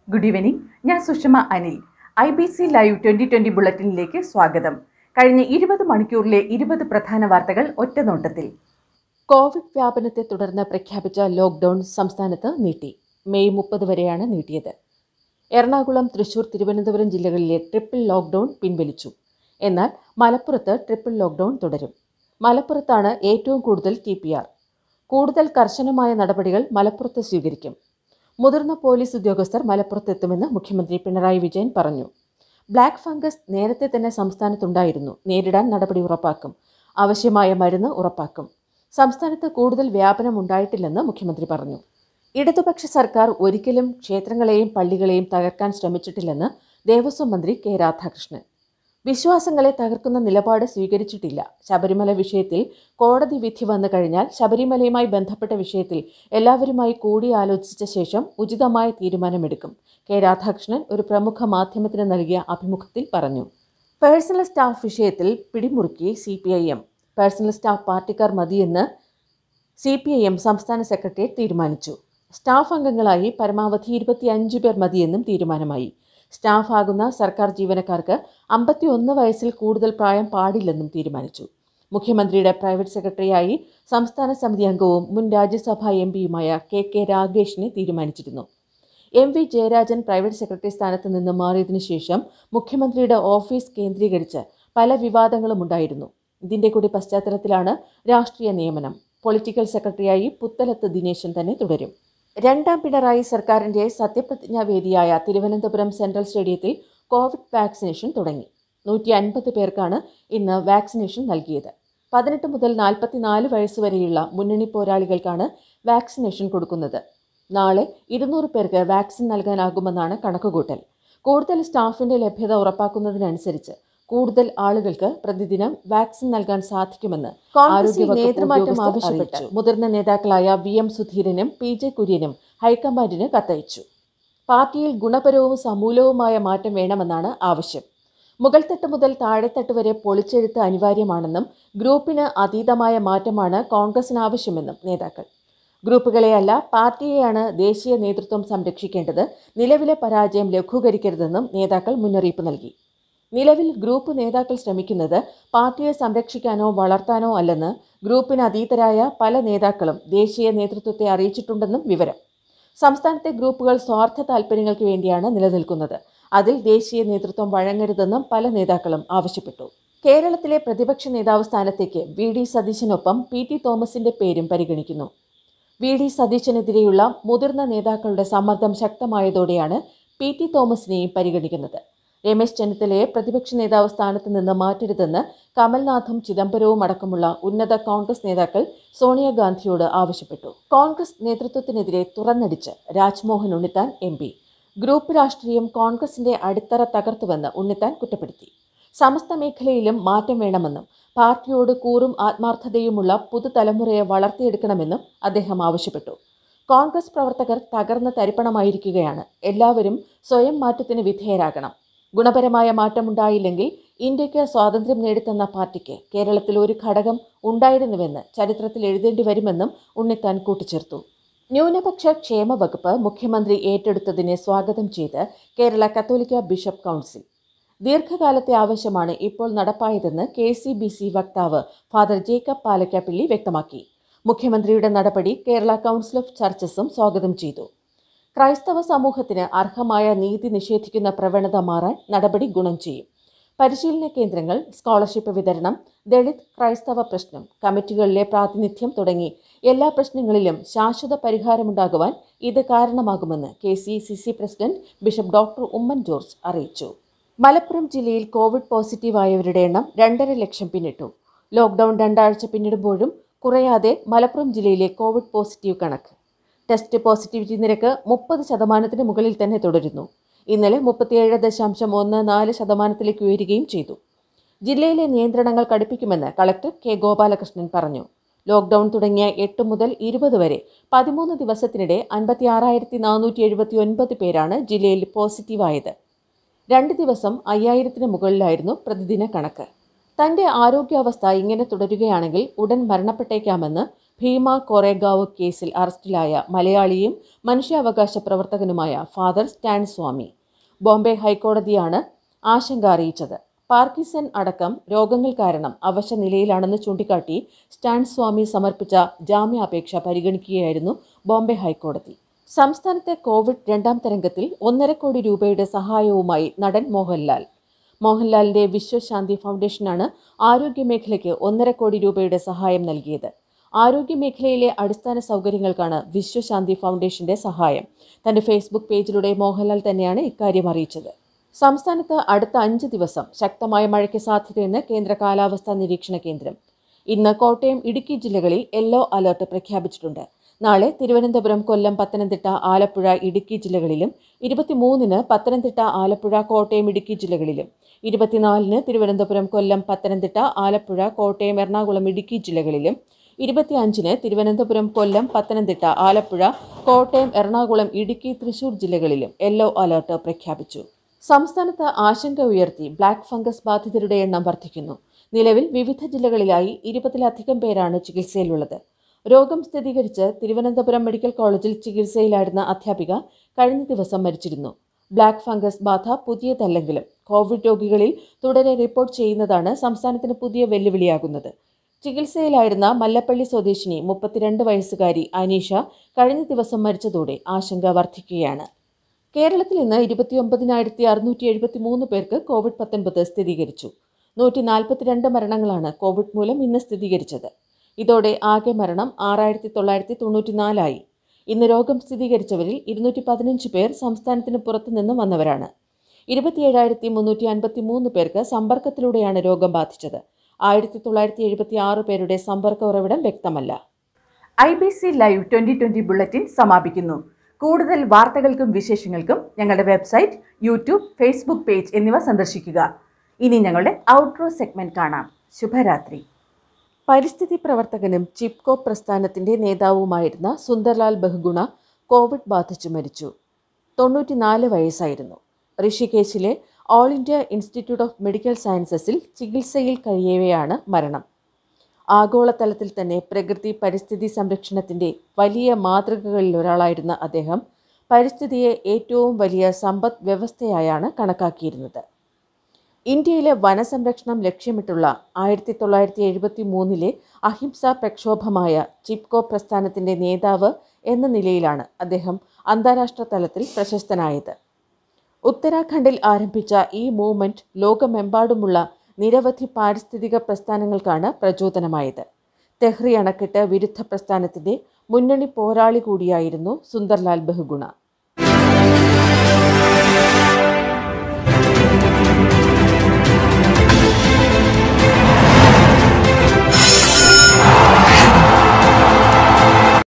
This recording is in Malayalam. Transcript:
ഗുഡ് ഈവനിങ് ഞാൻ Sushama Anil I B C live twenty twenty ബുള്ളറ്റിനിലേക്ക് സ്വാഗതം കഴിഞ്ഞ ഇരുപത് മണിക്കൂറിലെ ഇരുപത് പ്രധാന വാർത്തകൾ ഒറ്റനോട്ടത്തിൽ കോവിഡ് വ്യാപനത്തെ തുടർന്ന് പ്രഖ്യാപിച്ച ലോക്ക്ഡൌൺ സംസ്ഥാനത്ത് നീട്ടി മെയ് മുപ്പത് വരെയാണ് നീട്ടിയത് എറണാകുളം തൃശൂർ തിരുവനന്തപുരം ജില്ലകളിലെ ട്രിപ്പിൾ ലോക്ക്ഡൌൺ പിൻവലിച്ചു എന്നാൽ മലപ്പുറത്ത് ട്രിപ്പിൾ ലോക്ക്ഡൌൺ തുടരും മലപ്പുറത്താണ് ഏറ്റവും കൂടുതൽ ടി പി ആർ കൂടുതൽ കർശനമായ നടപടികൾ മലപ്പുറത്ത് സ്വീകരിക്കും മുതിർന്ന പോലീസ് ഉദ്യോഗസ്ഥർ മലപ്പുറത്തെത്തുമെന്ന് മുഖ്യമന്ത്രി പിണറായി വിജയൻ പറഞ്ഞു ബ്ലാക്ക് ഫംഗസ് നേരത്തെ തന്നെ സംസ്ഥാനത്തുണ്ടായിരുന്നു നേരിടാൻ നടപടി ഉറപ്പാക്കും ആവശ്യമായ മരുന്ന് ഉറപ്പാക്കും സംസ്ഥാനത്ത് കൂടുതൽ വ്യാപനം ഉണ്ടായിട്ടില്ലെന്ന് മുഖ്യമന്ത്രി പറഞ്ഞു ഇടതുപക്ഷ സർക്കാർ ഒരിക്കലും ക്ഷേത്രങ്ങളെയും പള്ളികളെയും തകർക്കാൻ ശ്രമിച്ചിട്ടില്ലെന്ന് ദേവസ്വം മന്ത്രി കെ രാധാകൃഷ്ണൻ വിശ്വാസങ്ങളെ തകർക്കുന്ന നിലപാട് സ്വീകരിച്ചിട്ടില്ല ശബരിമല വിഷയത്തിൽ കോടതി വിധി വന്നു കഴിഞ്ഞാൽ ശബരിമലയുമായി ബന്ധപ്പെട്ട വിഷയത്തിൽ എല്ലാവരുമായി കൂടിയാലോചിച്ച ശേഷം ഉചിതമായ തീരുമാനമെടുക്കും കെ രാധാകൃഷ്ണൻ ഒരു പ്രമുഖ മാധ്യമത്തിന് നൽകിയ അഭിമുഖത്തിൽ പറഞ്ഞു പേഴ്സണൽ സ്റ്റാഫ് വിഷയത്തിൽ പിടിമുറുക്കി C P I M personal staff പാർട്ടിക്കാർ മതിയെന്ന് സി പി ഐ എം സംസ്ഥാന സെക്രട്ടേറിയറ്റ് തീരുമാനിച്ചു സ്റ്റാഫ് അംഗങ്ങളായി പരമാവധി ഇരുപത്തിയഞ്ച് പേർ മതിയെന്നും തീരുമാനമായി സ്റ്റാഫ് ആകുന്ന സർക്കാർ ജീവനക്കാർക്ക് അമ്പത്തി ഒന്ന് വയസ്സിൽ കൂടുതൽ പ്രായം പാടില്ലെന്നും തീരുമാനിച്ചു മുഖ്യമന്ത്രിയുടെ പ്രൈവറ്റ് സെക്രട്ടറിയായി സംസ്ഥാന സമിതി അംഗവും മുൻ രാജ്യസഭാ എം പിയുമായ കെ കെ രാഗേഷിനെ തീരുമാനിച്ചിരുന്നു M V Jayarajan private secretary സ്ഥാനത്ത് നിന്ന് മാറിയതിനു ശേഷം മുഖ്യമന്ത്രിയുടെ ഓഫീസ് കേന്ദ്രീകരിച്ച് പല വിവാദങ്ങളും ഉണ്ടായിരുന്നു ഇതിന്റെ കൂടി പശ്ചാത്തലത്തിലാണ് രാഷ്ട്രീയ നിയമനം പൊളിറ്റിക്കൽ സെക്രട്ടറിയായി പുത്തലത്ത് ദിനേശൻ തന്നെ തുടരും രണ്ടാം പിണറായി സർക്കാരിന്റെ സത്യപ്രതിജ്ഞാ വേദിയായ തിരുവനന്തപുരം സെൻട്രൽ സ്റ്റേഡിയത്തിൽ കോവിഡ് വാക്സിനേഷൻ തുടങ്ങി നൂറ്റി അൻപത് പേർക്കാണ് ഇന്ന് വാക്സിനേഷൻ നൽകിയത് പതിനെട്ട് മുതൽ നാൽപ്പത്തിനാല് വയസ്സ് വരെയുള്ള മുന്നണി പോരാളികൾക്കാണ് വാക്സിനേഷൻ കൊടുക്കുന്നത് നാളെ ഇരുന്നൂറ് പേർക്ക് വാക്സിൻ നൽകാനാകുമെന്നാണ് കണക്കുകൂട്ടൽ കൂടുതൽ സ്റ്റാഫിന്റെ ലഭ്യത ഉറപ്പാക്കുന്നതിനനുസരിച്ച് കൂടുതൽ ആളുകൾക്ക് പ്രതിദിനം വാക്സിൻ നൽകാൻ സാധിക്കുമെന്ന് ആരോഗ്യ നേതൃമാറ്റം ആവശ്യപ്പെട്ട് മുതിർന്ന നേതാക്കളായ വി എം സുധീരനും പി ജെ കുര്യനും ഹൈക്കമാൻഡിന് കത്തയച്ചു പാർട്ടിയിൽ ഗുണപരവും സമൂലവുമായ മാറ്റം വേണമെന്നാണ് ആവശ്യം മുകൾത്തട്ട് മുതൽ താഴെത്തട്ട് വരെ പൊളിച്ചെഴുത്ത് അനിവാര്യമാണെന്നും ഗ്രൂപ്പിന് അതീതമായ മാറ്റമാണ് കോൺഗ്രസിന് ആവശ്യമെന്നും നേതാക്കൾ ഗ്രൂപ്പുകളെയല്ല പാർട്ടിയെയാണ് ദേശീയ നേതൃത്വം സംരക്ഷിക്കേണ്ടത് നിലവിലെ പരാജയം ലഘൂകരിക്കരുതെന്നും നേതാക്കൾ മുന്നറിയിപ്പ് നൽകി നിലവിൽ ഗ്രൂപ്പ് നേതാക്കൾ ശ്രമിക്കുന്നത് പാർട്ടിയെ സംരക്ഷിക്കാനോ വളർത്താനോ അല്ലെന്ന് ഗ്രൂപ്പിന് അതീതരായ പല നേതാക്കളും ദേശീയ നേതൃത്വത്തെ അറിയിച്ചിട്ടുണ്ടെന്നും വിവരം സംസ്ഥാനത്തെ ഗ്രൂപ്പുകൾ സ്വാർത്ഥ താൽപ്പര്യങ്ങൾക്ക് വേണ്ടിയാണ് നിലനിൽക്കുന്നത് അതിൽ ദേശീയ നേതൃത്വം വഴങ്ങരുതെന്നും പല നേതാക്കളും ആവശ്യപ്പെട്ടു കേരളത്തിലെ പ്രതിപക്ഷ നേതാവ് സ്ഥാനത്തേക്ക് വി ഡി സതീശനൊപ്പം പി ടി തോമസിന്റെ പേരും പരിഗണിക്കുന്നു വി ഡി സതീശനെതിരെയുള്ള മുതിർന്ന നേതാക്കളുടെ സമ്മർദ്ദം ശക്തമായതോടെയാണ് പി ടി തോമസിനെയും പരിഗണിക്കുന്നത് രമേശ് ചെന്നിത്തലയെ പ്രതിപക്ഷ നേതാവ് സ്ഥാനത്ത് നിന്ന് മാറ്റരുതെന്ന് കമൽനാഥും ചിദംബരവും അടക്കമുള്ള ഉന്നത കോൺഗ്രസ് നേതാക്കൾ സോണിയാഗാന്ധിയോട് ആവശ്യപ്പെട്ടു കോൺഗ്രസ് നേതൃത്വത്തിനെതിരെ തുറന്നടിച്ച് Rajmohan Unnithan M P group രാഷ്ട്രീയം കോൺഗ്രസിന്റെ അടിത്തറ തകർത്തുവെന്ന് ഉണ്ണിത്താൻ കുറ്റപ്പെടുത്തി സമസ്ത മേഖലയിലും മാറ്റം വേണമെന്നും പാർട്ടിയോട് കൂറും ആത്മാർത്ഥതയുമുള്ള പുതുതലമുറയെ വളർത്തിയെടുക്കണമെന്നും അദ്ദേഹം ആവശ്യപ്പെട്ടു കോൺഗ്രസ് പ്രവർത്തകർ തകർന്ന തരിപ്പണമായിരിക്കുകയാണ് എല്ലാവരും സ്വയം മാറ്റത്തിന് വിധേയരാകണം ഗുണപരമായ മാറ്റമുണ്ടായില്ലെങ്കിൽ ഇന്ത്യക്ക് സ്വാതന്ത്ര്യം നേടിത്തന്ന പാർട്ടിക്ക് കേരളത്തിൽ ഒരു ഘടകം ഉണ്ടായിരുന്നുവെന്ന് ചരിത്രത്തിൽ എഴുതേണ്ടി വരുമെന്നും ഉണ്ണിത്താൻ കൂട്ടിച്ചേർത്തു ന്യൂനപക്ഷ ക്ഷേമ വകുപ്പ് മുഖ്യമന്ത്രി ഏറ്റെടുത്തതിനെ സ്വാഗതം ചെയ്ത് കേരള കത്തോലിക്ക ബിഷപ്പ് കൗൺസിൽ ദീർഘകാലത്തെ ആവശ്യമാണ് ഇപ്പോൾ നടപ്പായതെന്ന് കെ സി ബി സി വക്താവ് ഫാദർ ജേക്കബ് പാലക്കാപ്പിള്ളി വ്യക്തമാക്കി മുഖ്യമന്ത്രിയുടെ നടപടി കേരള കൗൺസിൽ ഓഫ് ചർച്ചസും സ്വാഗതം ചെയ്തു ക്രൈസ്തവ സമൂഹത്തിന് അർഹമായ നീതി നിഷേധിക്കുന്ന പ്രവണത മാറാൻ നടപടി ഗുണം ചെയ്യും പരിശീലന കേന്ദ്രങ്ങൾ സ്കോളർഷിപ്പ് വിതരണം ദളിത് ക്രൈസ്തവ പ്രശ്നം കമ്മിറ്റികളിലെ പ്രാതിനിധ്യം തുടങ്ങി എല്ലാ പ്രശ്നങ്ങളിലും ശാശ്വത പരിഹാരമുണ്ടാകുവാൻ ഇത് കാരണമാകുമെന്ന് K C C C president bishop doctor Oommen George അറിയിച്ചു മലപ്പുറം ജില്ലയിൽ കോവിഡ് പോസിറ്റീവായവരുടെ എണ്ണം രണ്ടര ലക്ഷം പിന്നിട്ടു ലോക്ക്ഡൌൺ രണ്ടാഴ്ച പിന്നിടുമ്പോഴും കുറയാതെ മലപ്പുറം ജില്ലയിലെ കോവിഡ് പോസിറ്റീവ് കണക്ക് ടെസ്റ്റ് പോസിറ്റിവിറ്റി നിരക്ക് മുപ്പത് ശതമാനത്തിന് മുകളിൽ തന്നെ തുടരുന്നു ഇന്നലെ മുപ്പത്തിയേഴ് ദശാംശം ഒന്ന് നാല് ശതമാനത്തിലേക്ക് ഉയരുകയും ചെയ്തു ജില്ലയിലെ നിയന്ത്രണങ്ങൾ കടുപ്പിക്കുമെന്ന് കളക്ടർ കെ ഗോപാലകൃഷ്ണൻ പറഞ്ഞു ലോക്ക്ഡൌൺ തുടങ്ങിയ എട്ട് മുതൽ ഇരുപത് വരെ പതിമൂന്ന് ദിവസത്തിനിടെ അൻപത്തി ആറായിരത്തി നാനൂറ്റി എഴുപത്തി ഒൻപത് പേരാണ് ജില്ലയിൽ പോസിറ്റീവായത് രണ്ട് ദിവസം അയ്യായിരത്തിന് മുകളിലായിരുന്നു പ്രതിദിന കണക്ക് തന്റെ ആരോഗ്യാവസ്ഥ ഇങ്ങനെ തുടരുകയാണെങ്കിൽ ഉടൻ മരണപ്പെട്ടേക്കാമെന്ന് ഭീമ കൊറേഗാവ് കേസിൽ അറസ്റ്റിലായ മലയാളിയും മനുഷ്യാവകാശ പ്രവർത്തകനുമായ ഫാദർ സ്റ്റാൻ സ്വാമി ബോംബെ ഹൈക്കോടതിയാണ് ആശങ്ക അറിയിച്ചത് പാർക്കിസൺ അടക്കം രോഗങ്ങൾ കാരണം അവശ നിലയിലാണെന്ന് ചൂണ്ടിക്കാട്ടി സ്റ്റാൻ സ്വാമി സമർപ്പിച്ച ജാമ്യാപേക്ഷ പരിഗണിക്കുകയായിരുന്നു ബോംബെ ഹൈക്കോടതി സംസ്ഥാനത്തെ കോവിഡ് രണ്ടാം തരംഗത്തിൽ ഒന്നര കോടി രൂപയുടെ സഹായവുമായി നടൻ മോഹൻലാൽ മോഹൻലാലിന്റെ വിശ്വശാന്തി ഫൗണ്ടേഷനാണ് ആരോഗ്യമേഖലയ്ക്ക് ഒന്നര കോടി രൂപയുടെ സഹായം നൽകിയത് ആരോഗ്യമേഖലയിലെ അടിസ്ഥാന സൗകര്യങ്ങൾക്കാണ് വിശ്വശാന്തി ഫൗണ്ടേഷന്റെ സഹായം തന്റെ ഫേസ്ബുക്ക് പേജിലൂടെ മോഹൻലാൽ തന്നെയാണ് ഇക്കാര്യം അറിയിച്ചത് സംസ്ഥാനത്ത് അടുത്ത അഞ്ച് ദിവസം ശക്തമായ മഴയ്ക്ക് സാധ്യതയെന്ന് കേന്ദ്ര കാലാവസ്ഥാ നിരീക്ഷണ കേന്ദ്രം ഇന്ന് കോട്ടയം ഇടുക്കി ജില്ലകളിൽ യെല്ലോ അലർട്ട് പ്രഖ്യാപിച്ചിട്ടുണ്ട് നാളെ തിരുവനന്തപുരം കൊല്ലം പത്തനംതിട്ട ആലപ്പുഴ ഇടുക്കി ജില്ലകളിലും ഇരുപത്തിമൂന്നിന് പത്തനംതിട്ട ആലപ്പുഴ കോട്ടയം ഇടുക്കി ജില്ലകളിലും ഇരുപത്തിനാലിന് തിരുവനന്തപുരം കൊല്ലം പത്തനംതിട്ട ആലപ്പുഴ കോട്ടയം എറണാകുളം ഇടുക്കി ജില്ലകളിലും ഇരുപത്തിയഞ്ചിന് തിരുവനന്തപുരം കൊല്ലം പത്തനംതിട്ട ആലപ്പുഴ കോട്ടയം എറണാകുളം ഇടുക്കി തൃശൂർ ജില്ലകളിലും യെല്ലോ അലർട്ട് പ്രഖ്യാപിച്ചു സംസ്ഥാനത്ത് ആശങ്ക ഉയർത്തി ബ്ലാക്ക് ഫംഗസ് ബാധിതരുടെ എണ്ണം വർദ്ധിക്കുന്നു നിലവിൽ വിവിധ ജില്ലകളിലായി ഇരുപതിലധികം പേരാണ് ചികിത്സയിലുള്ളത് രോഗം സ്ഥിരീകരിച്ച് തിരുവനന്തപുരം മെഡിക്കൽ കോളേജിൽ ചികിത്സയിലായിരുന്ന അധ്യാപിക കഴിഞ്ഞ ദിവസം മരിച്ചിരുന്നു ബ്ലാക്ക് ഫംഗസ് ബാധ പുതിയതല്ലെങ്കിലും കോവിഡ് രോഗികളിൽ തുടരെ റിപ്പോർട്ട് ചെയ്യുന്നതാണ് സംസ്ഥാനത്തിന് പുതിയ വെല്ലുവിളിയാകുന്നത് ചികിത്സയിലായിരുന്ന മല്ലപ്പള്ളി സ്വദേശിനി മുപ്പത്തിരണ്ട് വയസ്സുകാരി അനീഷ കഴിഞ്ഞ ദിവസം മരിച്ചതോടെ ആശങ്ക വർദ്ധിക്കുകയാണ് കേരളത്തിൽ ഇന്ന് ഇരുപത്തിയൊമ്പതിനായിരത്തി അറുന്നൂറ്റി എഴുപത്തി മൂന്ന് പേർക്ക് കോവിഡ് പത്തൊൻപത് സ്ഥിരീകരിച്ചു നൂറ്റി നാൽപ്പത്തിരണ്ട് മരണങ്ങളാണ് കോവിഡ് മൂലം ഇന്ന് സ്ഥിരീകരിച്ചത് ഇതോടെ ആകെ മരണം ആറായിരത്തി തൊള്ളായിരത്തി തൊണ്ണൂറ്റിനാലായി ഇന്ന് രോഗം സ്ഥിരീകരിച്ചവരിൽ ഇരുന്നൂറ്റി പതിനഞ്ച് പേർ സംസ്ഥാനത്തിന് പുറത്തുനിന്ന് വന്നവരാണ് ഇരുപത്തിയേഴായിരത്തി മുന്നൂറ്റി അൻപത്തി മൂന്ന് പേർക്ക് സമ്പർക്കത്തിലൂടെയാണ് രോഗം ബാധിച്ചത് ആയിരത്തി തൊള്ളായിരത്തി എഴുപത്തി ആറ് പേരുടെ സമ്പർക്ക ഉറവിടം വ്യക്തമല്ല I B C live twenty twenty bulletin സമാപിക്കുന്നു കൂടുതൽ വാർത്തകൾക്കും വിശേഷങ്ങൾക്കും ഞങ്ങളുടെ വെബ്സൈറ്റ് യൂട്യൂബ് ഫേസ്ബുക്ക് പേജ് എന്നിവ സന്ദർശിക്കുക ഇനി ഞങ്ങളുടെ ഔട്ട്റോ സെഗ്മെന്റ് കാണാം ശുഭരാത്രി പരിസ്ഥിതി പ്രവർത്തകനും ചിപ്കോ പ്രസ്ഥാനത്തിന്റെ നേതാവുമായിരുന്ന സുന്ദർലാൽ ബഹുഗുണ കോവിഡ് ബാധിച്ചു മരിച്ചു തൊണ്ണൂറ്റിനാല് വയസ്സായിരുന്നു ഋഷികേശിലെ all India institute of medical സയൻസസിൽ ചികിത്സയിൽ കഴിയവെയാണ് മരണം ആഗോളതലത്തിൽ തന്നെ പ്രകൃതി പരിസ്ഥിതി സംരക്ഷണത്തിന്റെ വലിയ മാതൃകകളിൽ ഒരാളായിരുന്ന അദ്ദേഹം പരിസ്ഥിതിയെ ഏറ്റവും വലിയ സമ്പദ് വ്യവസ്ഥയായാണ് കണക്കാക്കിയിരുന്നത് ഇന്ത്യയിലെ വനസംരക്ഷണം ലക്ഷ്യമിട്ടുള്ള ആയിരത്തി തൊള്ളായിരത്തി എഴുപത്തി മൂന്നിലെ അഹിംസ പ്രക്ഷോഭമായ ചിപ്കോ പ്രസ്ഥാനത്തിന്റെ നേതാവ് എന്ന നിലയിലാണ് അദ്ദേഹം അന്താരാഷ്ട്ര തലത്തിൽ പ്രശസ്തനായത് ഉത്തരാഖണ്ഡിൽ ആരംഭിച്ച ഈ മൂവ്മെന്റ് ലോകമെമ്പാടുമുള്ള നിരവധി പാരിസ്ഥിതിക പ്രസ്ഥാനങ്ങൾക്കാണ് പ്രചോദനമായത് തെഹ്രി അണക്കെട്ട് വിരുദ്ധ പ്രസ്ഥാനത്തിന്റെ മുന്നണി പോരാളി കൂടിയായിരുന്നു സുന്ദർലാൽ ബഹുഗുണ